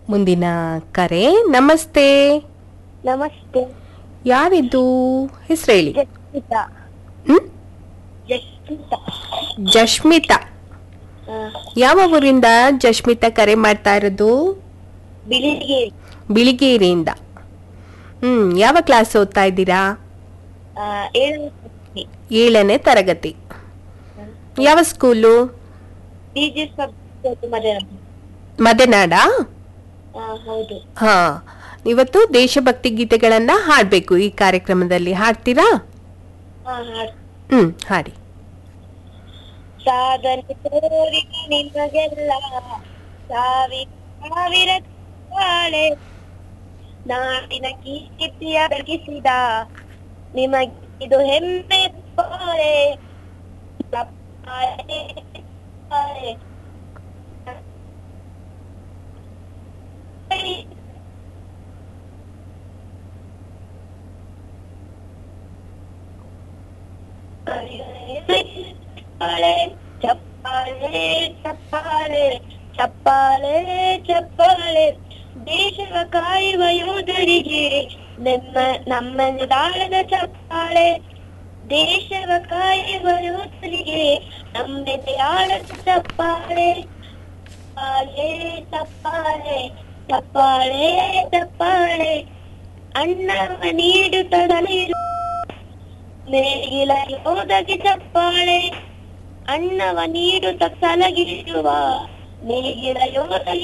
ಮುಂದಿನ ಕರೆ ನಮಸ್ತೆ ನಮಸ್ತೆ ಯಾರಿದ್ದು ಹೆಸರು ಹೇಳಿ ಜಸ್ಮಿತಾ ಹ್ಮ್ ಜಸ್ಮಿತಾ ಜಶ್ಮಿತಾ ಆ, ಯಾವ ಊರಿಂದ ಜಶ್ಮಿತಾ ಕರೆ ಮಾಡ್ತಾ ಇರೋದು ಬಿಳಿಗೇರಿ ಬಿಳಿಗೇರಿಯಿಂದ ಹ್ಮ್ ಯಾವ ಕ್ಲಾಸ್ ಓದ್ತಾ ಇದ್ದೀರಾ ಆ, ಏಳನೇ ತರಗತಿ. ಏಳನೇ ತರಗತಿ ಯಾವ ಸ್ಕೂಲು DJ ಸಬ್ಜೆಕ್ಟ್ ಮಲಯಾಳಂ. ಮದೆನಾಡಾ ಆ, ಹೌದು ಹಾ ಇವತ್ತು ದೇಶಭಕ್ತಿ ಗೀತೆಗಳನ್ನ ಹಾಡ್ಬೇಕು ಈ ಕಾರ್ಯಕ್ರಮದಲ್ಲಿ ಹಾಡ್ತೀರಾ ಆ, ಹಾಡು. ಹ್ಮ್ ಹಾಡಿ ಸಾಧನೆ ತೋರಿ ನಿಮಗೆಲ್ಲ ಸಾವಿರ ಸಾವಿರ ಬಾಳೆ ನಾಡಿನ ಕೀರ್ತಿಯ ಬೆಳಗಿಸಿದ ನಿಮಗಿದು ಹೆಮ್ಮೆ ಬಾಳೆ ಚಪ್ಪಾಳೆ, ಚಪ್ಪಾಳೆ. ಚಪ್ಪಾಳೆ ಚಪ್ಪಾಳೆ ಚಪ್ಪಾಳೆ ಚಪ್ಪಾಳೆ ಚಪ್ಪಾಳೆ ದೇಶವ ಕಾಯುವ ಯೋಧರಿಗೆ ನಮ್ಮ ನಮ್ಮ ನಿದಾಳದ ಚಪ್ಪಾಳೆ ದೇಶವ ಕಾಯುವ ಯೋಧರಿಗೆ ನಮ್ಮೆದೆಯಾಳದ ಚಪ್ಪಾಳೆ ಚಪ್ಪಾಳೆ ಚಪ್ಪಾಳೆ ಚಪ್ಪಾಳೆ ಚಪ್ಪಾಳೆ ಅಣ್ಣವ ನೀಡುತ್ತ ನೀರು ನೇಗಿಲ ಯೋಧಗೆ ಚಪ್ಪಾಳೆ ಅಣ್ಣವ ನೀಡುತ್ತ ಸಲಗಿರುವ ನೇಗಿಲ ಯೋಧಗೆ